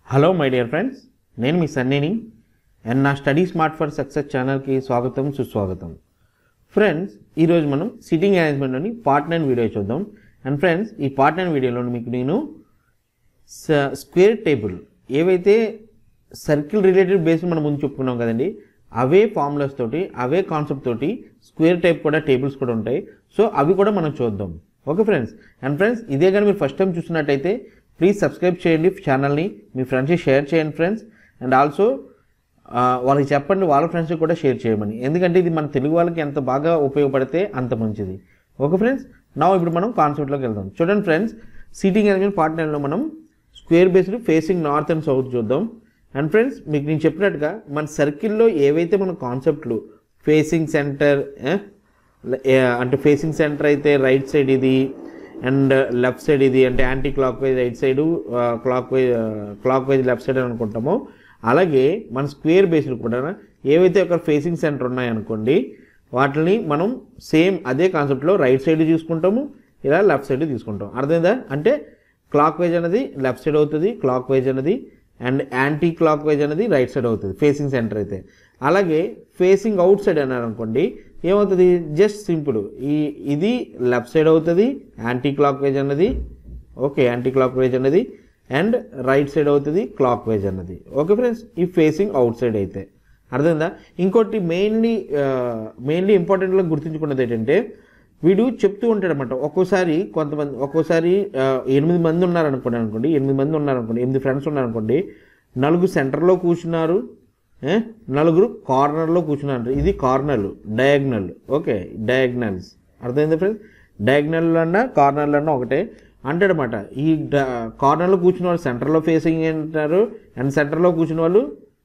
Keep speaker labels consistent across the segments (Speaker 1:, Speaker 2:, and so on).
Speaker 1: Hello my dear friends నేను మీ సన్నీని అండ్ నా స్టడీ స్మార్ట్ ఫర్ సక్సెస్ ఛానల్కి స్వాగతం సుస్వాగతం ఫ్రెండ్స్ ఈరోజు మనం సిట్టింగ్ అరేంజ్మెంట్లోని పార్ట్ నైన్ వీడియో చూద్దాం అండ్ ఫ్రెండ్స్ ఈ పార్ట్ నైన్ వీడియోలో మీకు నేను స్క్వేర్ టేబుల్ ఏవైతే సర్కిల్ రిలేటెడ్ బేస్ మనం ముందు చెప్పుకున్నాం కదండి అవే ఫార్ములాస్ తోటి అవే కాన్సెప్ట్ తోటి స్క్వేర్ టైప్ కూడా టేబుల్స్ కూడా ఉంటాయి సో అవి కూడా మనం చూద్దాం ఓకే ఫ్రెండ్స్ అండ్ ఫ్రెండ్స్ ఇదే కానీ మీరు ఫస్ట్ టైం చూస్తున్నట్టయితే ప్లీజ్ సబ్స్క్రైబ్ చేయండి ఛానల్ని మీ ఫ్రెండ్స్కి షేర్ చేయండి ఫ్రెండ్స్ అండ్ ఆల్సో వాళ్ళకి చెప్పండి వాళ్ళ ఫ్రెండ్స్కి కూడా షేర్ చేయమని ఎందుకంటే ఇది మన తెలుగు వాళ్ళకి ఎంత బాగా ఉపయోగపడితే అంత మంచిది ఓకే ఫ్రెండ్స్ నా ఇప్పుడు మనం కాన్సెప్ట్లోకి వెళ్దాం చూడండి ఫ్రెండ్స్ సీటింగ్ అరేంజ్మెంట్ పార్ట్ నైన్లో మనం square based facing north and south చూద్దాం అండ్ ఫ్రెండ్స్ మీకు నేను చెప్పినట్టుగా మన సర్కిల్లో ఏవైతే మన కాన్సెప్ట్లు ఫేసింగ్ సెంటర్ అంటే ఫేసింగ్ సెంటర్ అయితే రైట్ సైడ్ ఇది అండ్ లెఫ్ట్ సైడ్ ఇది అంటే clock wise right side clockwise clock wise left side అని అనుకుంటామో అలాగే మన స్క్వేర్ బేస్డ్ కూడా ఏవైతే ఒక ఫేసింగ్ సెంటర్ ఉన్నాయనుకోండి వాటిని మనం సేమ్ అదే కాన్సెప్ట్లో రైట్ సైడ్ తీసుకుంటాము ఇలా లెఫ్ట్ సైడ్ తీసుకుంటాం అర్థమైందా అంటే క్లాక్ వైజ్ అనేది లెఫ్ట్ సైడ్ అవుతుంది క్లాక్ వైజ్ అనేది అండ్ యాంటీ క్లాక్ వైజ్ అనేది రైట్ సైడ్ అవుతుంది ఫేసింగ్ సెంటర్ అయితే అలాగే ఫేసింగ్ అవుట్ సైడ్ అన్నారు అనుకోండి ఏమవుతుంది జస్ట్ సింపుల్ ఈ ఇది లెఫ్ట్ సైడ్ అవుతుంది యాంటీ క్లాక్ వైజ్ అన్నది ఓకే యాంటీ క్లాక్ వైజ్ అన్నది అండ్ రైట్ సైడ్ అవుతుంది క్లాక్ వైజ్ అన్నది ఓకే ఫ్రెండ్స్ ఈ ఫేసింగ్ అవుట్ సైడ్ అయితే అర్థమైందా ఇంకోటి మెయిన్లీ మెయిన్లీ ఇంపార్టెంట్గా గుర్తుంచుకున్నది ఏంటంటే వీడు చెప్తూ ఉంటాడు అనమాట ఒక్కోసారి కొంతమంది ఒక్కోసారి ఆ, ఎనిమిది మంది ఉన్నారనుకోండి అనుకోండి ఎనిమిది మంది ఉన్నారనుకోండి ఎనిమిది ఫ్రెండ్స్ ఉన్నారనుకోండి నలుగురు సెంటర్లో కూర్చున్నారు ఏ? నలుగురు కార్నర్లో కూర్చున్నారు ఇది కార్నర్లు డయాగ్నల్ ఓకే డయాగ్నల్స్ అర్థమైంది ఫ్రెండ్స్ డయాగ్నల్ అన్నా కార్నర్లు అన్నా ఒకటే అంటాడనమాట ఈ డ కార్నర్లో కూర్చున్న వాళ్ళు సెంటర్లో ఫేసింగ్ అంటారు అండ్ సెంటర్లో కూర్చున్న వాళ్ళు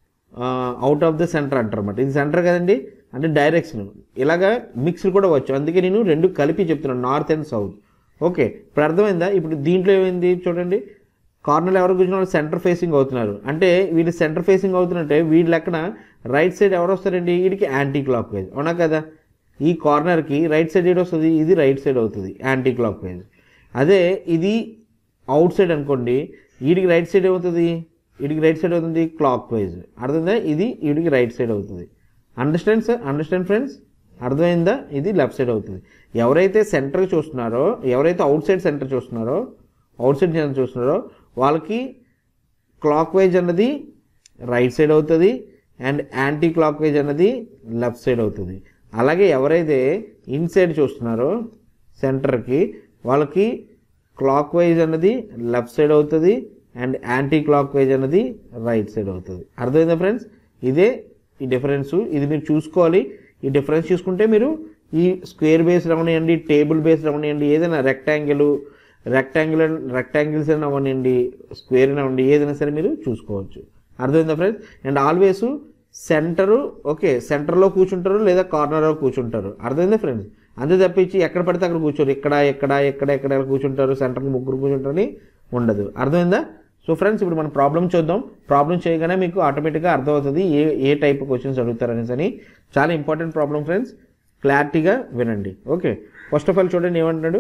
Speaker 1: అవుట్ ఆఫ్ ద సెంటర్ అంటారు అనమాట ఇది సెంటర్ కదండి అంటే డైరెక్షన్ ఇలాగా మిక్స్డ్ కూడా వచ్చు అందుకే నేను రెండు కలిపి చెప్తున్నాను నార్త్ అండ్ సౌత్ ఓకే ఇప్పుడు అర్థమైందా ఇప్పుడు దీంట్లో ఏమైంది చూడండి కార్నర్ ఎవరు కూర్చున్న వాళ్ళు సెంటర్ ఫేసింగ్ అవుతున్నారు అంటే వీళ్ళు సెంటర్ ఫేసింగ్ అవుతున్నట్టే వీడి లెక్కన రైట్ సైడ్ ఎవరు వస్తారండి వీడికి యాంటీ క్లాక్ వైజ్ అవునా కదా ఈ కార్నర్కి రైట్ సైడ్ ఏడు వస్తుంది ఇది రైట్ సైడ్ అవుతుంది యాంటీ క్లాక్ వైజ్ అదే ఇది అవుట్ సైడ్ అనుకోండి వీడికి రైట్ సైడ్ ఏమవుతుంది వీడికి రైట్ సైడ్ అవుతుంది క్లాక్ వైజ్ అర్థమైందా ఇది వీడికి రైట్ సైడ్ అవుతుంది అండర్స్టాండ్ సార్ అండర్స్టాండ్ ఫ్రెండ్స్ అర్థమైందా ఇది లెఫ్ట్ సైడ్ అవుతుంది ఎవరైతే సెంటర్ చూస్తున్నారో ఎవరైతే అవుట్ సైడ్ సెంటర్ చూస్తున్నారో అవుట్ సైడ్ సెంటర్ చూస్తున్నారో వాళ్ళకి క్లాక్ వైజ్ అన్నది రైట్ సైడ్ అవుతుంది అండ్ యాంటీ క్లాక్ వైజ్ అన్నది లెఫ్ట్ సైడ్ అవుతుంది అలాగే ఎవరైతే ఇన్సైడ్ చూస్తున్నారో సెంటర్కి వాళ్ళకి క్లాక్ వైజ్ అన్నది లెఫ్ట్ సైడ్ అవుతుంది అండ్ యాంటీ క్లాక్ వైజ్ అన్నది రైట్ సైడ్ అవుతుంది అర్థమైందా ఫ్రెండ్స్ ఇదే ఈ డిఫరెన్స్ ఇది మీరు చూసుకోవాలి ఈ డిఫరెన్స్ చూసుకుంటే మీరు ఈ స్క్వేర్ బేస్ అవనివ్వండి టేబుల్ బేస్ అవనివ్వండి ఏదైనా రెక్టాంగిల్ రెక్టాంగిల్ రెక్టాంగిల్స్ అయినా అవనివ్వండి స్క్వేర్ అయినా అవ్వండి ఏదైనా సరే మీరు చూసుకోవచ్చు అర్థమైందా friends and always centre okay సెంటర్లో కూర్చుంటారు లేదా కార్నర్లో కూర్చుంటారు అర్థమైందా ఫ్రెండ్స్ అంతే తప్పించి ఎక్కడ పడితే అక్కడ కూర్చోరు ఇక్కడ ఎక్కడ ఎక్కడ ఎక్కడ ఎక్కడ కూర్చుంటారు సెంటర్కి ముగ్గురు కూర్చుంటారని ఉండదు అర్థమైందా సో ఫ్రెండ్స్ ఇప్పుడు మనం ప్రాబ్లం చూద్దాం ప్రాబ్లం చేయగానే మీకు ఆటోమేటిక్గా అర్థమవుతుంది ఏ ఏ టైప్ క్వశ్చన్స్ అడుగుతారనేసి అని చాలా ఇంపార్టెంట్ ప్రాబ్లం ఫ్రెండ్స్ క్లారిటీగా వినండి ఓకే ఫస్ట్ ఆఫ్ ఆల్ చూడండి ఏమంటున్నాడు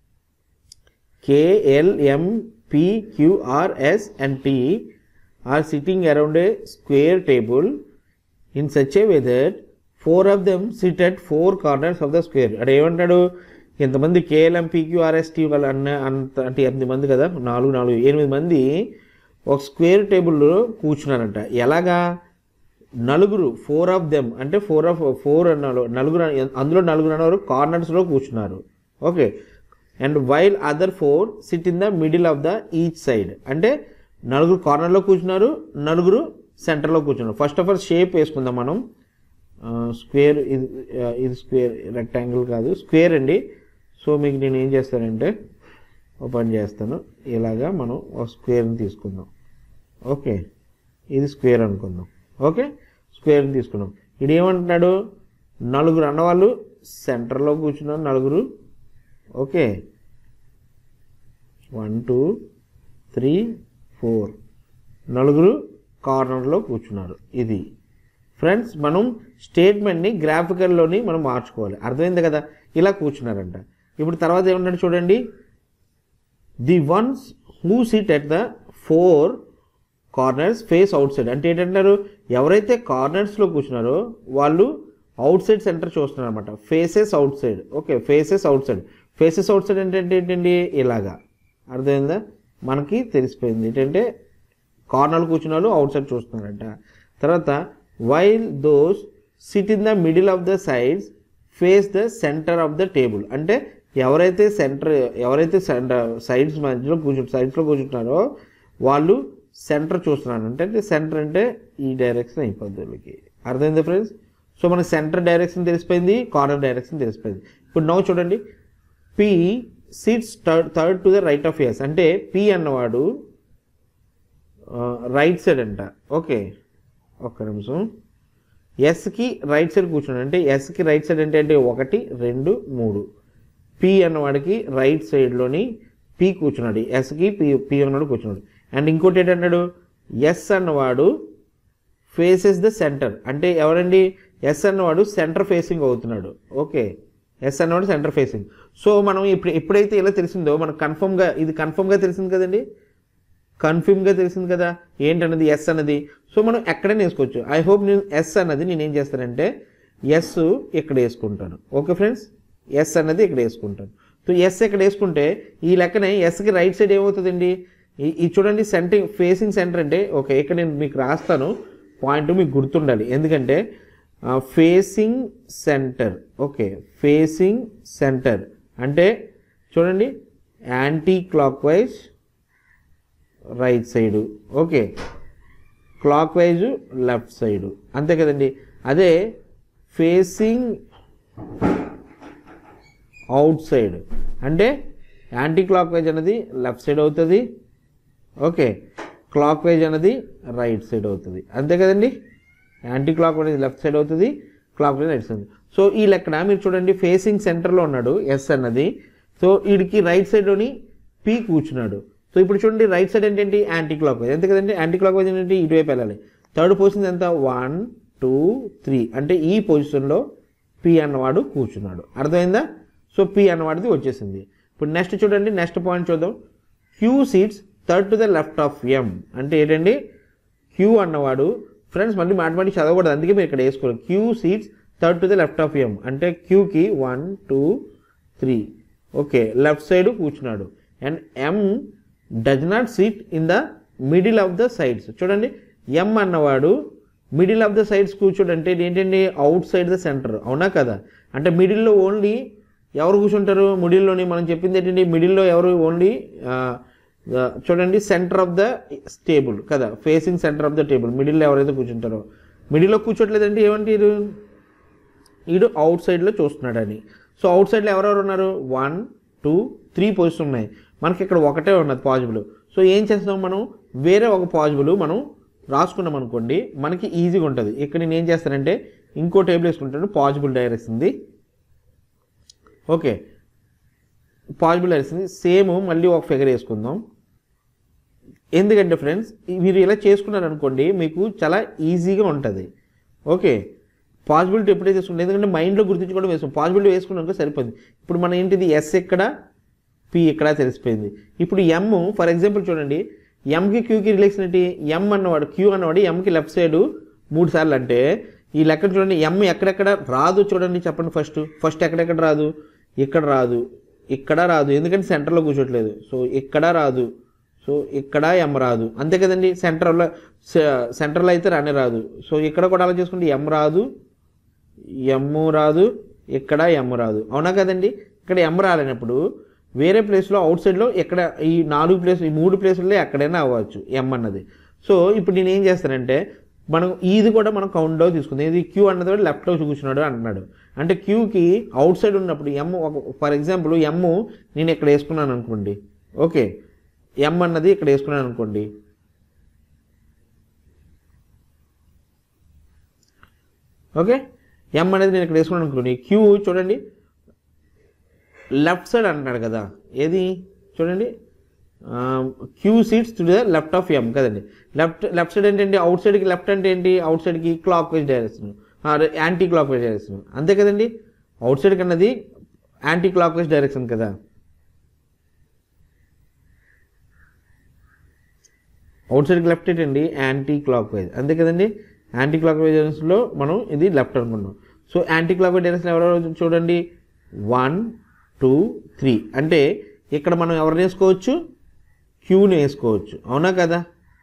Speaker 1: KLM PQRS and T R sitting around a square table in such a way that four of them sit at four corners of the square అంటే ఏమంటాడు ఇంతమంది KLM PQRST వాళ్ళు అన్న అంత అంటే ఎనిమిది మంది కదా నాలుగు నాలుగు ఎనిమిది మంది ఒక స్క్వేర్ టేబుల్లో కూర్చున్నారంట ఎలాగా నలుగురు ఫోర్ ఆఫ్ దెమ్ అంటే ఫోర్ ఆఫ్ ఫోర్ అన్నారు నలుగురు అందులో నలుగురు అన్నారు కార్నర్స్లో కూర్చున్నారు okay and while other four sit in the middle of the each side అంటే నలుగురు కార్నర్లో కూర్చున్నారు నలుగురు సెంటర్లో కూర్చున్నారు ఫస్ట్ ఆఫ్ ఆల్ షేప్ వేసుకుందాం మనం స్క్వేర్ ఇది ఆ, ఇది స్క్వేర్ రెక్టాంగిల్ కాదు స్క్వేర్ అండి సో మీకు నేను ఏం చేస్తానంటే ఓపెన్ చేస్తాను ఇలాగా మనం ఒక స్క్వేర్ని తీసుకుందాం ఓకే ఇది స్క్వేర్ అనుకుందాం ఓకే స్క్వేర్ని తీసుకున్నాం ఇది ఏమంటున్నాడు నలుగురు అన్నవాళ్ళు సెంటర్లో కూర్చున్నారు నలుగురు okay one two three four నలుగురు కార్నర్లో కూర్చున్నారు ఇది ఫ్రెండ్స్ మనం స్టేట్మెంట్ని గ్రాఫికల్లోని మనం మార్చుకోవాలి అర్థమైంది కదా ఇలా కూర్చున్నారంట ఇప్పుడు తర్వాత ఏమన్నాడు చూడండి the ones who sit at the four corners face outside అంటే ఏంటంటారు ఎవరైతే కార్నర్స్లో కూర్చున్నారో వాళ్ళు అవుట్ సైడ్ సెంటర్ చూస్తున్నారు అనమాట faces outside okay faces outside faces outside అంటే ఏంటండి ఇలాగా అర్థమైందా మనకి తెలిసిపోయింది ఏంటంటే కార్నర్లో కూర్చున్న వాళ్ళు అవుట్ సైడ్ చూస్తున్నారంట తర్వాత while those sit in the middle of the sides face the centre of the table అంటే ఎవరైతే సెంటర్ ఎవరైతే సెంటర్ సైడ్స్ మధ్యలో కూర్చు సైడ్స్లో కూర్చుంటున్నారో వాళ్ళు సెంటర్ చూస్తున్నారు అంటే సెంటర్ అంటే ఈ డైరెక్షన్ అయిపోద్ది వీళ్ళకి అర్థమైంది ఫ్రెండ్స్ సో మనకి సెంటర్ డైరెక్షన్ తెలిసిపోయింది కార్నర్ డైరెక్షన్ తెలిసిపోయింది ఇప్పుడు నవ్వు చూడండి P seats third third to the right of S అంటే పి అన్నవాడు రైట్ సైడ్ అంట ఓకే ఒక్క నిమిషం ఎస్కి రైట్ సైడ్ కూర్చున్నాడు అంటే ఎస్కి రైట్ సైడ్ అంటే అంటే ఒకటి రెండు మూడు పి అన్నవాడికి రైట్ సైడ్లోని పి కూర్చున్నాడు ఎస్కి పి పి అన్నవాడు కూర్చున్నాడు అండ్ ఇంకోటి ఏంటన్నాడు ఎస్ అన్నవాడు ఫేసెస్ ద సెంటర్ అంటే ఎవరండి ఎస్ అన్నవాడు సెంటర్ ఫేసింగ్ అవుతున్నాడు ఓకే ఎస్ అన్నవాడు సెంటర్ ఫేసింగ్ సో మనం ఇప్పుడు ఎప్పుడైతే ఇలా తెలిసిందో మనకు కన్ఫర్మ్గా ఇది కన్ఫర్మ్గా తెలిసింది కదండి కన్ఫర్మ్గా తెలిసింది కదా ఏంటన్నది ఎస్ అన్నది సో మనం ఎక్కడైనా వేసుకోవచ్చు ఐ హోప్ నేను ఎస్ అన్నది నేను ఏం చేస్తానంటే ఎస్ ఇక్కడ వేసుకుంటాను ఓకే ఫ్రెండ్స్ ఎస్ అన్నది ఇక్కడ వేసుకుంటాను సో ఎస్ ఇక్కడ వేసుకుంటే ఈ లెక్కనే ఎస్కి రైట్ సైడ్ ఏమవుతుందండి ఈ ఈ చూడండి సెంటర్ ఫేసింగ్ సెంటర్ అంటే ఓకే ఇక్కడ నేను మీకు రాస్తాను పాయింట్ మీకు గుర్తుండాలి ఎందుకంటే facing centre okay facing centre అంటే చూడండి clock wise right side okay clock wise left side అంతే కదండి అదే ఫేసింగ్ అవుట్ సైడ్ అంటే యాంటీ క్లాక్ వైజ్ అనేది లెఫ్ట్ సైడ్ అవుతుంది ఓకే క్లాక్ వైజ్ అనేది రైట్ సైడ్ అవుతుంది అంతే కదండి clock wise left side అవుతుంది clock wise right side so ఈ లెక్కన మీరు చూడండి ఫేసింగ్ సెంటర్లో ఉన్నాడు ఎస్ అన్నది సో వీడికి రైట్ సైడ్లోని పీ కూర్చున్నాడు సో ఇప్పుడు చూడండి రైట్ సైడ్ ఏంటంటే యాంటీ క్లాక్ వైజ్ అంతే కదండి యాంటీ క్లాక్ వైజ్ ఏంటంటే ఇటువైపు వెళ్ళాలి థర్డ్ పొజిషన్ ఎంత వన్ టూ త్రీ అంటే ఈ పొజిషన్లో పి అన్నవాడు కూర్చున్నాడు అర్థమైందా సో పి అన్నవాడిది వచ్చేసింది ఇప్పుడు నెక్స్ట్ చూడండి నెక్స్ట్ పాయింట్ చూద్దాం Q seats third to the left of M అంటే ఏంటండి క్యూ అన్నవాడు ఫ్రెండ్స్ మళ్ళీ మాట్లాడి చదవకూడదు అందుకే మీరు ఇక్కడ వేసుకోవాలి Q seats third to the left of M అంటే క్యూకి one two three okay left side కూర్చున్నాడు and M does not sit in the middle of the sides చూడండి ఎం అన్నవాడు మిడిల్ ఆఫ్ ద సైడ్స్ కూర్చోడంటే ఏంటండి అవుట్ సైడ్ ద సెంటర్ అవునా కదా అంటే మిడిల్లో ఓన్లీ ఎవరు కూర్చుంటారు మిడిల్లోని మనం చెప్పింది ఏంటండి మిడిల్లో ఎవరు ఓన్లీ చూడండి సెంటర్ ఆఫ్ ద టేబుల్ కదా facing centre of the table మిడిల్లో ఎవరైతే కూర్చుంటారో మిడిల్లో కూర్చోట్లేదంటే ఏమంటారు వీడు అవుట్ సైడ్లో చూస్తున్నాడని సో అవుట్ సైడ్లో ఎవరెవరు ఉన్నారు వన్ టూ త్రీ పొజిషన్ ఉన్నాయి మనకి ఇక్కడ ఒకటే ఉన్నది పాజిబుల్ సో ఏం చేస్తాం మనం వేరే ఒక పాజిబుల్ మనం రాసుకున్నాం అనుకోండి మనకి ఈజీగా ఉంటుంది ఇక్కడ నేను ఏం చేస్తానంటే ఇంకో టేబుల్ వేసుకుంటాను possible direction okay possible direction same మళ్ళీ ఒక ఫిగర్ వేసుకుందాం ఎందుకంటే ఫ్రెండ్స్ మీరు ఇలా చేసుకున్నారు అనుకోండి మీకు చాలా ఈజీగా ఉంటుంది ఓకే పాసిబిలిటీ ఎప్పుడైతే చేసుకుంటాం ఎందుకంటే మైండ్లో గుర్తించుకోవడం వేస్తాం పాసిబిలిటీ వేసుకున్నాక సరిపోయింది ఇప్పుడు మన ఏంటిది ఎస్ ఎక్కడ పి ఎక్కడ తెలిసిపోయింది ఇప్పుడు ఎమ్ ఫర్ ఎగ్జాంపుల్ చూడండి ఎంకి క్యూకి రిలేషన్ ఏంటి ఎం అన్నవాడు క్యూ అన్నవాడు ఎంకి లెఫ్ట్ సైడ్ మూడు సార్లు అంటే ఈ లెక్క చూడండి ఎం ఎక్కడెక్కడ రాదు చూడండి చెప్పండి ఫస్ట్ ఫస్ట్ ఎక్కడెక్కడ రాదు ఇక్కడ రాదు ఇక్కడ రాదు ఎందుకంటే సెంటర్లో కూర్చోట్లేదు సో ఇక్కడ రాదు సో ఇక్కడ ఎం రాదు అంతే కదండి సెంటర్లో సెంటర్లో అయితే రానే రాదు సో ఇక్కడ కూడా అలా చేసుకుంటే ఎం రాదు ఎమ్ రాదు ఇక్కడ ఎమ్ రాదు అవునా కదండి ఇక్కడ ఎమ్ రాలేనప్పుడు వేరే ప్లేస్లో అవుట్ సైడ్లో ఎక్కడ ఈ నాలుగు ప్లేస్ ఈ మూడు ప్లేసుల్లో ఎక్కడైనా అవ్వచ్చు ఎమ్ అన్నది సో ఇప్పుడు నేను ఏం చేస్తానంటే మనం ఇది కూడా మనం కౌంట్లో తీసుకుంది ఇది క్యూ అన్నది కూడా లెఫ్ట్లో కూర్చున్నాడు అంటున్నాడు అంటే క్యూకి అవుట్ సైడ్ ఉన్నప్పుడు ఎమ్ ఒక ఫర్ ఎగ్జాంపుల్ ఎమ్ నేను ఇక్కడ వేసుకున్నాను అనుకోండి ఓకే ఎమ్ అన్నది ఇక్కడ వేసుకున్నాను అనుకోండి ఓకే ఎం అనేది నేను ఇక్కడ వేసుకున్నాను అనుకోండి క్యూ చూడండి లెఫ్ట్ సైడ్ అంటున్నాడు కదా ఏది చూడండి Q seats to the left of M కదండి లెఫ్ట్ లెఫ్ట్ సైడ్ ఏంటంటే అవుట్ సైడ్కి లెఫ్ట్ అంటే ఏంటి అవుట్ సైడ్కి clock wise direction clock wise direction అంతే కదండి అవుట్ సైడ్కి అన్నది యాంటీ క్లాక్ వైజ్ డైరెక్షన్ కదా అవుట్ సైడ్కి లెఫ్ట్ ఏంటండి యాంటీ క్లాక్ వైజ్ అంతే కదండి యాంటీ క్లాక్ వైజ్ డైరెక్షన్లో మనం ఇది లెఫ్ట్ అనుకున్నాం so clock wise direction ఎవరెవరు చూడండి వన్ టూ త్రీ అంటే ఇక్కడ మనం ఎవరిని వేసుకోవచ్చు క్యూని వేసుకోవచ్చు అవునా కదా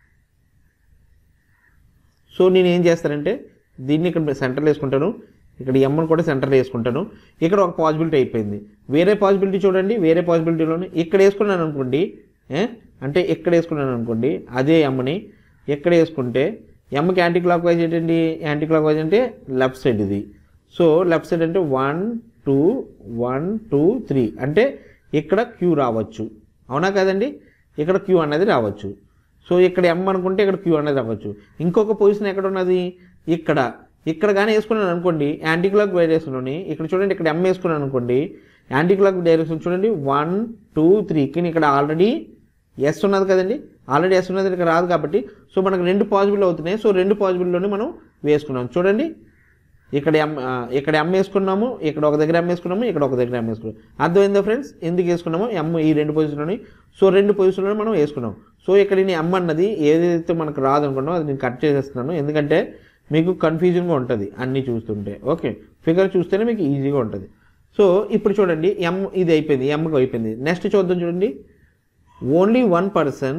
Speaker 1: సో నేను ఏం చేస్తానంటే దీన్ని ఇక్కడ సెంటర్లో వేసుకుంటాను ఇక్కడ ఎమ్మని కూడా సెంటర్లో వేసుకుంటాను ఇక్కడ ఒక పాసిబిలిటీ అయిపోయింది వేరే పాసిబిలిటీ చూడండి వేరే పాసిబిలిటీలోనే ఇక్కడ వేసుకున్నాను అనుకోండి ఏ? అంటే ఇక్కడ వేసుకున్నాను అనుకోండి అదే ఎమ్మని ఎక్కడ వేసుకుంటే ఎమ్మకి యాంటీ క్లాక్ వైజ్ ఏంటండి యాంటీ క్లాక్ వైజ్ అంటే లెఫ్ట్ సైడ్ ఇది సో లెఫ్ట్ సైడ్ అంటే one two one two three అంటే ఇక్కడ క్యూ రావచ్చు అవునా కదండి ఇక్కడ క్యూ అనేది రావచ్చు సో ఇక్కడ ఎం అనుకుంటే ఇక్కడ క్యూ అనేది అవ్వచ్చు ఇంకొక పొజిషన్ ఎక్కడ ఉన్నది ఇక్కడ ఇక్కడ కానీ వేసుకున్నాను అనుకోండి యాంటీ క్లాక్ డైరెక్షన్లోని ఇక్కడ చూడండి ఇక్కడ ఎం వేసుకున్నాను అనుకోండి యాంటీ క్లాక్ డైరెక్షన్ చూడండి వన్ టూ త్రీ కానీ ఇక్కడ ఆల్రెడీ ఎస్ ఉన్నది కదండి ఆల్రెడీ ఎస్ ఉన్నది ఇక్కడ రాదు కాబట్టి సో మనకు రెండు పాసిబుల్ అవుతున్నాయి సో రెండు పాసిబుల్లోనే మనం వేసుకున్నాం చూడండి ఇక్కడ ఎం ఆ, ఇక్కడ ఎం వేసుకున్నాము ఇక్కడ ఒక దగ్గర ఎం వేసుకున్నాము ఇక్కడ ఒక దగ్గర ఎం వేసుకున్నాము అర్థమైందా ఫ్రెండ్స్ ఎందుకు వేసుకున్నాము ఎం ఈ రెండు పొజిషన్లోని సో రెండు పొజిషన్లో మనం వేసుకున్నాం సో ఇక్కడ నేను ఎం అన్నది ఏదైతే మనకు రాదు అనుకున్నామో అది నేను కట్ చేసేస్తున్నాను ఎందుకంటే మీకు కన్ఫ్యూజన్గా ఉంటుంది అన్నీ చూస్తుంటే ఓకే ఫిగర్ చూస్తేనే మీకు ఈజీగా ఉంటుంది సో ఇప్పుడు చూడండి ఎం ఇది అయిపోయింది ఎంకి అయిపోయింది నెక్స్ట్ చూద్దాం చూడండి only one person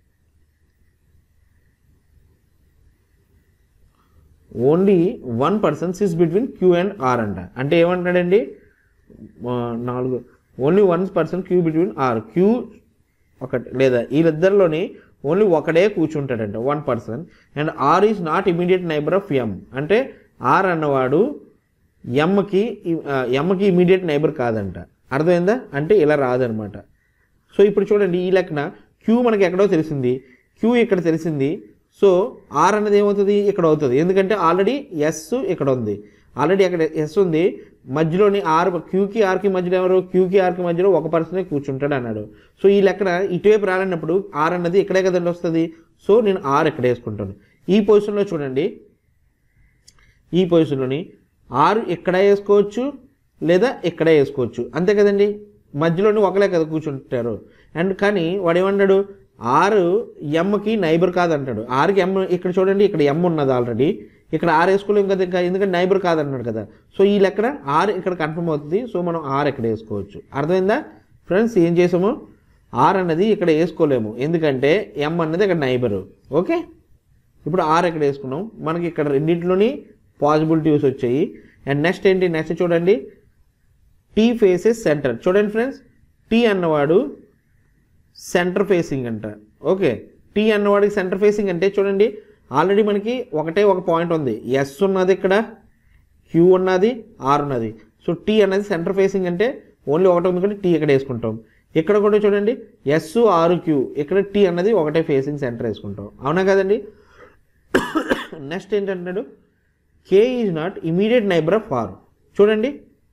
Speaker 1: only one person సిస్ బిట్వీన్ క్యూ అండ్ ఆర్ అంట అంటే ఏమంటాడండి ఆ, నాలుగు only one person Q between R Q ఒకటి లేదా వీళ్ళిద్దరిలోని ఓన్లీ ఒకడే కూర్చుంటాడంట one person and R is not immediate neighbour of M అంటే ఆర్ అన్నవాడు ఎమ్కి ఎమ్కి ఇమీడియట్ నైబర్ కాదంట అర్థమైందా అంటే ఇలా రాదనమాట సో ఇప్పుడు చూడండి ఈ లెక్కన క్యూ మనకి ఎక్కడో తెలిసింది క్యూ ఇక్కడ తెలిసింది సో ఆర్ అనేది ఏమవుతుంది ఇక్కడ అవుతుంది ఎందుకంటే ఆల్రెడీ ఎస్ ఇక్కడ ఉంది ఆల్రెడీ అక్కడ ఎస్ ఉంది మధ్యలోని ఆర్ క్యూకి ఆర్కి మధ్యలో ఎవరు క్యూకి ఆర్కి మధ్యలో ఒక పర్సనే కూర్చుంటాడు అన్నాడు సో ఈ లెక్కన ఇటువైపు రాలన్నప్పుడు ఆర్ అన్నది ఇక్కడే కదండి వస్తుంది సో నేను ఆర్ ఇక్కడ వేసుకుంటాను ఈ పొజిషన్లో చూడండి ఈ పొజిషన్లోని ఆరు ఇక్కడ వేసుకోవచ్చు లేదా ఇక్కడ వేసుకోవచ్చు అంతే కదండి మధ్యలోని ఒకలే కదా కూర్చుంటారు అండ్ కానీ వాడు ఏమన్నాడు ఆరు ఎమ్కి నైబర్ కాదంటాడు ఆరుకి ఎమ్ ఇక్కడ చూడండి ఇక్కడ ఎమ్ ఉన్నది ఆల్రెడీ ఇక్కడ ఆరు వేసుకోలేం కదా ఇంకా ఎందుకంటే నైబర్ కాదన్నాడు కదా సో ఈ లెక్కన ఆరు ఇక్కడ కన్ఫర్మ్ అవుతుంది సో మనం ఆరు ఇక్కడ వేసుకోవచ్చు అర్థమైందా ఫ్రెండ్స్ ఏం చేసాము ఆర్ అన్నది ఇక్కడ వేసుకోలేము ఎందుకంటే ఎం అన్నది ఇక్కడ నైబరు ఓకే ఇప్పుడు ఆర్ ఎక్కడ వేసుకున్నాం మనకి ఇక్కడ రెండింటిలోని పాసిబిలిటీస్ వచ్చాయి అండ్ నెక్స్ట్ ఏంటి నెక్స్ట్ చూడండి టీ ఫేసెస్ సెంటర్ చూడండి ఫ్రెండ్స్ టీ అన్నవాడు సెంటర్ ఫేసింగ్ అంట ఓకే టీ అన్నవాడికి సెంటర్ ఫేసింగ్ అంటే చూడండి ఆల్రెడీ మనకి ఒకటే ఒక పాయింట్ ఉంది ఎస్ ఉన్నది ఇక్కడ క్యూ ఉన్నది ఆర్ ఉన్నది సో టీ అనేది సెంటర్ ఫేసింగ్ అంటే ఓన్లీ ఒకటే ఉంది కాబట్టి టీ ఇక్కడ వేసుకుంటాం ఇక్కడ కూడా చూడండి ఎస్ ఆరు క్యూ ఇక్కడ టీ అన్నది ఒకటే ఫేసింగ్ సెంటర్ వేసుకుంటాం అవునా కదండి నెక్స్ట్ ఏంటంటున్నాడు K is not immediate neighbour of R చూడండి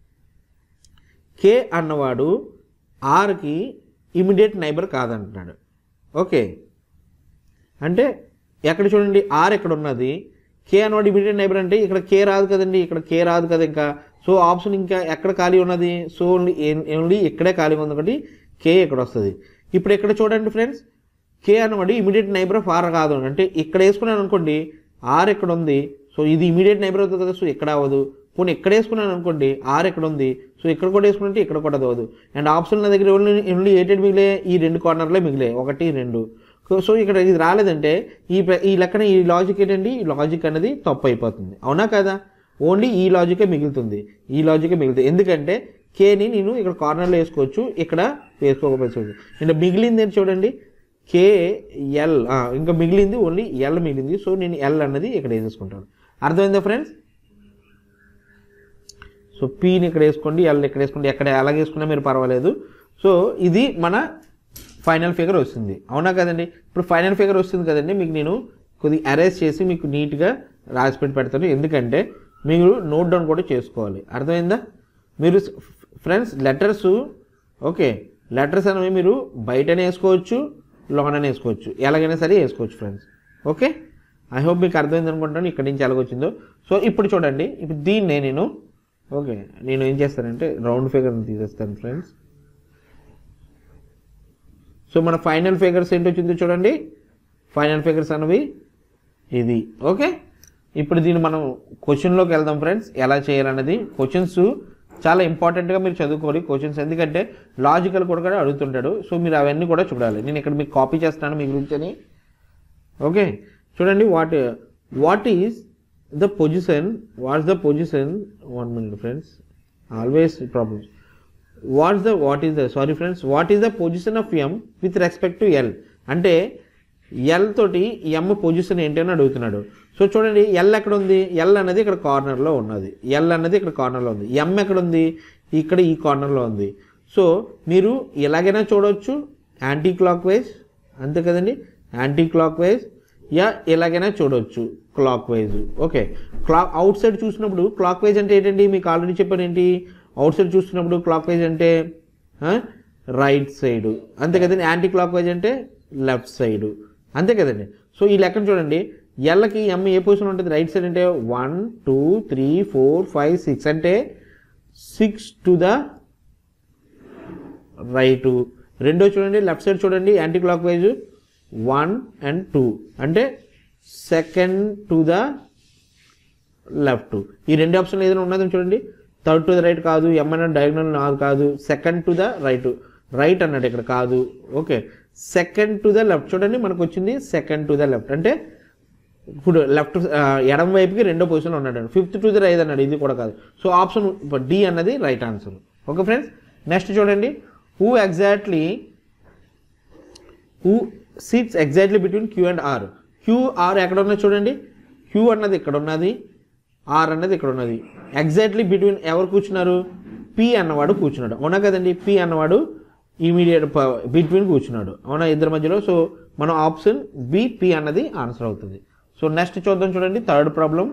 Speaker 1: కే అన్నవాడు ఆర్కి ఇమీడియట్ నైబర్ కాదంటున్నాడు ఓకే అంటే ఎక్కడ చూడండి ఆర్ ఎక్కడ ఉన్నది కే అన్నవాడు ఇమీడియట్ నైబర్ అంటే ఇక్కడ కే రాదు కదండి ఇక్కడ కే రాదు కదా ఇంకా సో ఆప్షన్ ఇంకా ఎక్కడ ఖాళీ ఉన్నది సో ఓన్లీ ఓన్లీ ఇక్కడే ఖాళీ ఉంది ఒకటి కే ఇక్కడ వస్తుంది ఇప్పుడు ఇక్కడ చూడండి ఫ్రెండ్స్ కే అన్నవాడు ఇమీడియట్ నైబర్ ఆఫ్ ఆర్ కాదు అంటే ఇక్కడ వేసుకున్నాను అనుకోండి ఆర్ ఇక్కడ ఉంది సో ఇది ఇమీడియట్ నైబర్ అవుతుంది కదా సో ఇక్కడ అవ్వదు పోనీ ఇక్కడ వేసుకున్నాను అనుకోండి ఆర్ ఇక్కడ ఉంది సో ఇక్కడ కూడా వేసుకుంటే ఇక్కడ కూడా అవ్వదు అండ్ ఆప్షన్ నా దగ్గర ఓన్లీ ఓన్లీ ఎయిటెడ్ మిగిలే ఈ రెండు కార్నర్లే మిగిలే ఒకటి రెండు సో ఇక్కడ ఇది రాలేదంటే ఈ ప్ర- ఈ లెక్కన ఈ లాజిక్ ఏంటండి ఈ లాజిక్ అనేది తప్పు అయిపోతుంది అవునా కదా ఓన్లీ ఈ లాజికే మిగులుతుంది ఈ లాజికే మిగులుతుంది ఎందుకంటే కేని నేను ఇక్కడ కార్నర్లో వేసుకోవచ్చు ఇక్కడ వేసుకోకపోవచ్చు ఇంకా మిగిలింది ఏంటి చూడండి కే ఎల్ ఇంకా మిగిలింది ఓన్లీ ఎల్ మిగిలింది సో నేను ఎల్ అన్నది ఇక్కడ వేసేసుకుంటాను అర్థమైందా ఫ్రెండ్స్ సో పీని ఇక్కడ వేసుకోండి ఎల్ ఇక్కడ వేసుకోండి ఎక్కడ ఎలాగ వేసుకున్నా మీరు పర్వాలేదు సో ఇది మన ఫైనల్ ఫిగర్ వస్తుంది అవునా కదండి ఇప్పుడు ఫైనల్ ఫిగర్ వస్తుంది కదండి మీకు నేను కొద్దిగా అరేంజ్ చేసి మీకు నీట్గా రాసి పెట్టి పెడతాను ఎందుకంటే మీరు నోట్ డౌన్ కూడా చేసుకోవాలి అర్థమైందా మీరు ఫ్రెండ్స్ లెటర్స్ ఓకే లెటర్స్ అనేవి మీరు బయటనే వేసుకోవచ్చు లోననే వేసుకోవచ్చు ఎలాగైనా సరే వేసుకోవచ్చు ఫ్రెండ్స్ ఓకే ఐ హోప్ మీకు అర్థమైంది అనుకుంటాను ఇక్కడి నుంచి ఎలాగొచ్చిందో సో ఇప్పుడు చూడండి ఇప్పుడు దీన్నే నేను ఓకే నేను ఏం చేస్తానంటే రౌండ్ ఫిగర్ని తీసేస్తాను ఫ్రెండ్స్ సో మన ఫైనల్ ఫిగర్స్ ఏంటి వచ్చిందో చూడండి ఫైనల్ ఫిగర్స్ అనేవి ఇది ఓకే ఇప్పుడు దీన్ని మనం క్వశ్చన్లోకి వెళ్దాం ఫ్రెండ్స్ ఎలా చేయాలన్నది క్వశ్చన్స్ చాలా ఇంపార్టెంట్గా మీరు చదువుకోవాలి క్వశ్చన్స్ ఎందుకంటే లాజికల్ కూడా కూడా అడుగుతుంటాడు సో మీరు అవన్నీ కూడా చూడాలి నేను ఇక్కడ మీకు కాపీ చేస్తాను మీ గురించి అని ఓకే చూడండి what what is the position what's the position one minute friends always problems what's the what is the sorry friends what is the position of M with respect to L అంటే L తోటి M position ఏంటి అని అడుగుతున్నాడు so చూడండి L ఎక్కడ ఉంది L అనేది ఇక్కడ కార్నర్లో ఉన్నది ఎల్ అనేది ఇక్కడ కార్నర్లో ఉంది ఎం ఎక్కడ ఉంది ఇక్కడ ఈ కార్నర్లో ఉంది సో మీరు ఎలాగైనా చూడవచ్చు యాంటీ క్లాక్ వైజ్ అంతే కదండి యాంటీ క్లాక్ వైజ్ యా ఎలాగైనా చూడవచ్చు clockwise okay clock outside చూసినప్పుడు క్లాక్ వైజ్ అంటే ఏంటండి మీకు ఆల్రెడీ చెప్పాను ఏంటి అవుట్ సైడ్ చూస్తున్నప్పుడు క్లాక్ వైజ్ అంటే రైట్ సైడ్ అంతే కదండి యాంటీ క్లాక్ వైజ్ అంటే లెఫ్ట్ సైడ్ అంతే కదండి సో ఈ లెక్కను చూడండి ఎల్లకి ఎమ్ ఏ పొజిషన్ ఉంటుంది రైట్ సైడ్ అంటే one two three four five six అంటే సిక్స్ టు ద రైట్ రెండో చూడండి లెఫ్ట్ సైడ్ చూడండి anticlockwise one and two అంటే సెకండ్ టు ద లెఫ్ట్ ఈ రెండు ఆప్షన్ ఏదైనా ఉన్నది చూడండి థర్డ్ టు ద రైట్ కాదు ఎం అన్న డయాగ్నల్ నాది కాదు second to the right right అన్నాడు ఇక్కడ కాదు okay second to the left చూడండి మనకు వచ్చింది సెకండ్ టు ద లెఫ్ట్ అంటే ఇప్పుడు లెఫ్ట్ ఎడం వైపుకి రెండో పొజిషన్లో ఉన్నాడు ఫిఫ్త్ టు ద రైట్ అన్నాడు ఇది కూడా కాదు సో ఆప్షన్ డి అన్నది right answer okay friends next చూడండి who exactly who seats exactly between Q and R Q R ఎక్కడ ఉన్నది చూడండి క్యూ అన్నది ఇక్కడ ఉన్నది ఆర్ అన్నది ఇక్కడ ఉన్నది ఎగ్జాక్ట్లీ బిట్వీన్ ఎవరు కూర్చున్నారు పి అన్నవాడు కూర్చున్నాడు అవునా కదండి పి అన్నవాడు ఇమీడియట్ బిట్వీన్ కూర్చున్నాడు అవునా ఇద్దరి మధ్యలో సో మనం ఆప్షన్ బి పి అన్నది ఆన్సర్ అవుతుంది సో నెక్స్ట్ చూద్దాం చూడండి థర్డ్ ప్రాబ్లం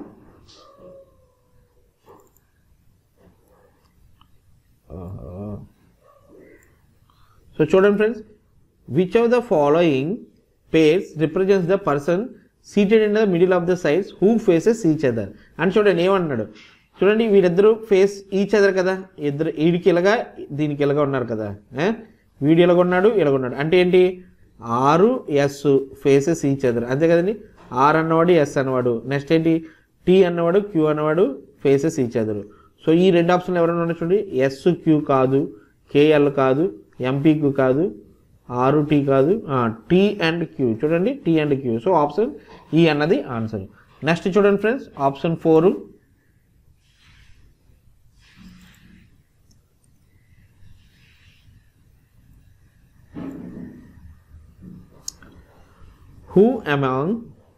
Speaker 1: సో చూడండి friends which of the following pairs represents the person seated in the middle of the sides who faces each other అని చూడండి ఏమంటున్నాడు చూడండి వీరిద్దరు ఫేస్ ఈచ్ అదర్ కదా ఇద్దరు వీడికి ఇలాగా దీనికి ఇలాగా ఉన్నారు కదా ఏ? వీడు ఇలాగ ఉన్నాడు ఇలాగ ఉన్నాడు అంటే ఏంటి ఆరు ఎస్ ఫేసెస్ ఈచ్ అదర్ అంతే కదండి ఆర్ అన్నవాడు ఎస్ అన్నవాడు నెక్స్ట్ ఏంటి టీ అన్నవాడు క్యూ అన్నవాడు ఫేసెస్ ఈచ్ అదర్ సో ఈ రెండు ఆప్షన్లు ఎవరైనా ఉన్నాయి చూడండి ఎస్ క్యూ కాదు కేఎల్ కాదు ఎంపీక్యూ కాదు ఆరు టీ కాదు టీ అండ్ క్యూ చూడండి T and Q so option E అన్నది ఆన్సర్ నెక్స్ట్ చూడండి friends option four who among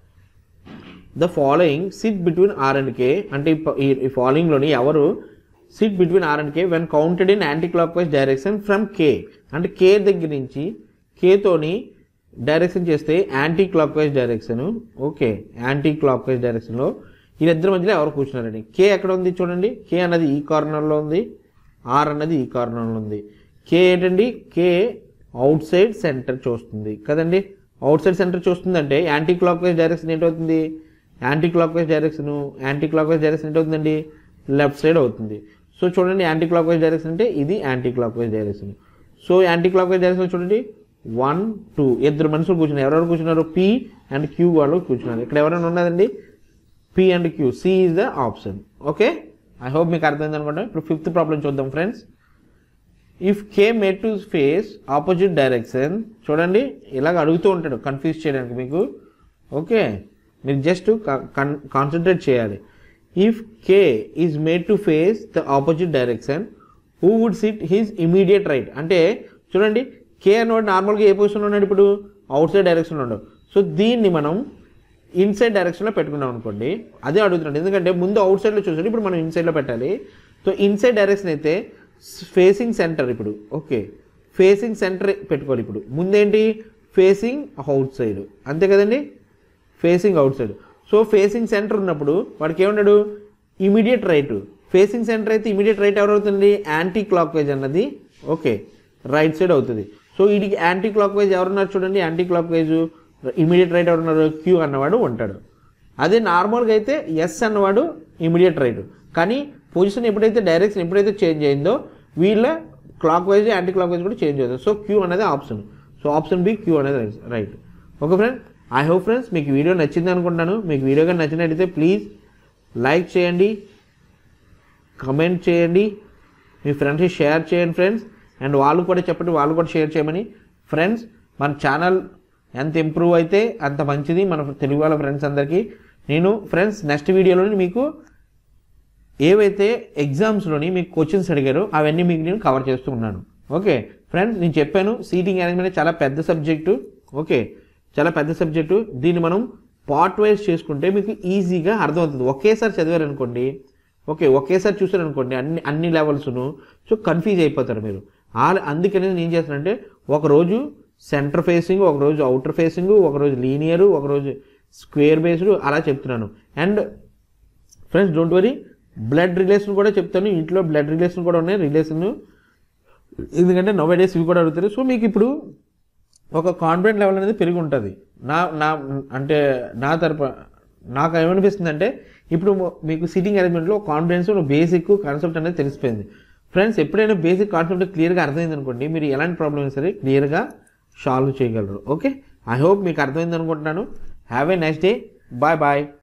Speaker 1: the following sit between R and K అంటే ఈ ప- ఈ- ఈ ఫాలోయింగ్లోని ఎవరు sit between R and K when counted in clock wise direction from K అంటే కే దగ్గర నుంచి కేతోని డైరెక్షన్ చేస్తే clock wise direction okay anticlockwise డైరెక్షన్లో వీళ్ళిద్దరి మధ్యలో ఎవరు కూర్చున్నారండి కే ఎక్కడ ఉంది చూడండి కే అన్నది ఈ కార్నర్లో ఉంది ఆర్ అన్నది ఈ కార్నర్లో ఉంది కే ఏంటండి కే అవుట్ సైడ్ సెంటర్ చూస్తుంది కదండి అవుట్ సైడ్ సెంటర్ చూస్తుందంటే యాంటీ క్లాక్ వైజ్ డైరెక్షన్ ఏంటవుతుంది clock wise direction clock wise direction ఏంటవుతుందండి లెఫ్ట్ సైడ్ అవుతుంది సో చూడండి యాంటీ క్లాక్ వైజ్ డైరెక్షన్ అంటే ఇది clock wise direction so clock wise direction చూడండి one two ఇద్దరు మనుషులు కూర్చున్నారు ఎవరెవరు కూర్చున్నారు పి అండ్ క్యూ వాళ్ళు కూర్చున్నారు ఇక్కడ ఎవరైనా ఉన్నదండి P and Q C is the option okay I hope మీకు అర్థమైంది అనుకుంటా ఇప్పుడు ఫిఫ్త్ ప్రాబ్లం చూద్దాం friends if K made to face opposite direction చూడండి ఇలాగ అడుగుతూ ఉంటాడు కన్ఫ్యూజ్ చేయడానికి మీకు ఓకే మీరు జస్ట్ కాన్సన్ట్రేట్ చేయాలి if K is made to face the opposite direction who would sit his immediate right అంటే చూడండి కే అన్నవాడు నార్మల్గా ఏ పొజిషన్లో ఉన్నాడు ఇప్పుడు అవుట్ సైడ్ డైరెక్షన్లో ఉన్నాడు సో దీన్ని మనం ఇన్సైడ్ డైరెక్షన్లో పెట్టుకున్నాం అనుకోండి అదే అడుగుతున్నాడు ఎందుకంటే ముందు అవుట్ సైడ్లో చూసాడు ఇప్పుడు మనం ఇన్సైడ్లో పెట్టాలి సో ఇన్సైడ్ డైరెక్షన్ అయితే ఫేసింగ్ సెంటర్ ఇప్పుడు ఓకే ఫేసింగ్ సెంటర్ పెట్టుకోవాలి ఇప్పుడు ముందేంటి ఫేసింగ్ అవుట్ సైడ్ అంతే కదండి facing outside so facing centre ఉన్నప్పుడు వాడికి ఏమన్నాడు ఇమీడియట్ రైట్ ఫేసింగ్ సెంటర్ అయితే ఇమీడియట్ రైట్ ఎవరు అవుతుంది యాంటీ క్లాక్ వైజ్ అన్నది ఓకే రైట్ సైడ్ అవుతుంది సో వీడికి యాంటీ క్లాక్ వైజ్ ఎవరున్నారు చూడండి anticlockwise immediate right ఎవరున్నారు క్యూ అన్నవాడు ఉంటాడు అదే నార్మల్గా అయితే ఎస్ అన్నవాడు ఇమీడియట్ రైట్ కానీ పొజిషన్ ఎప్పుడైతే డైరెక్షన్ ఎప్పుడైతే చేంజ్ అయిందో వీళ్ళ clockwise anticlockwise కూడా చేంజ్ అవుతుంది సో క్యూ అనేది option so option B Q అనేది right okay friend I hope friends మీకు వీడియో నచ్చింది అనుకుంటాను మీకు వీడియో కానీ నచ్చినట్టయితే ప్లీజ్ లైక్ చేయండి కమెంట్ చేయండి మీ ఫ్రెండ్స్కి షేర్ చేయండి ఫ్రెండ్స్ అండ్ వాళ్ళు కూడా చెప్పండి వాళ్ళు కూడా షేర్ చేయమని ఫ్రెండ్స్ మన ఛానల్ ఎంత ఇంప్రూవ్ అయితే అంత మంచిది మన తెలుగు వాళ్ళ ఫ్రెండ్స్ అందరికీ నేను ఫ్రెండ్స్ నెక్స్ట్ వీడియోలోని మీకు ఏవైతే ఎగ్జామ్స్లోని మీకు క్వశ్చన్స్ అడిగారో అవన్నీ మీకు నేను కవర్ చేస్తూ ఉన్నాను ఓకే ఫ్రెండ్స్ నేను చెప్పాను సీటింగ్ అరేంజ్మెంట్ చాలా పెద్ద సబ్జెక్టు ఓకే చాలా పెద్ద సబ్జెక్టు దీన్ని మనం పార్ట్ వైజ్ చేసుకుంటే మీకు ఈజీగా అర్థమవుతుంది ఒకేసారి చదివారనుకోండి ఓకే ఒకేసారి చూసారనుకోండి అన్ని అన్ని లెవెల్స్ను సో కన్ఫ్యూజ్ అయిపోతారు మీరు ఆ అందుకని నేను ఏం చేస్తానంటే ఒకరోజు సెంటర్ ఫేసింగ్ ఒకరోజు అవుటర్ ఫేసింగ్ ఒకరోజు లీనియర్ ఒకరోజు స్క్వేర్ బేస్డ్ అలా చెప్తున్నాను and friends don't worry blood relation కూడా చెప్తాను ఇంట్లో బ్లడ్ రిలేషన్ కూడా ఉన్నాయి రిలేషన్ ఎందుకంటే నోవే డేస్ ఇవి కూడా అడుగుతారు సో మీకు ఇప్పుడు ఒక కాన్ఫిడెంట్ లెవెల్ అనేది పెరిగి ఉంటుంది నా నా అంటే నా తరపు నాకు ఏమనిపిస్తుంది అంటే ఇప్పుడు మీకు సిట్టింగ్ అరేంజ్మెంట్లో కాన్ఫిడెన్స్ బేసిక్ కాన్సెప్ట్ అనేది తెలిసిపోయింది ఫ్రెండ్స్ ఎప్పుడైనా బేసిక్ కాన్సెప్ట్ క్లియర్గా అర్థమైంది అనుకోండి మీరు ఎలాంటి ప్రాబ్లమ్ అయినా సరే క్లియర్గా సాల్వ్ చేయగలరు ఓకే ఐ హోప్ మీకు అర్థమైంది అనుకుంటున్నాను have a next day bye bye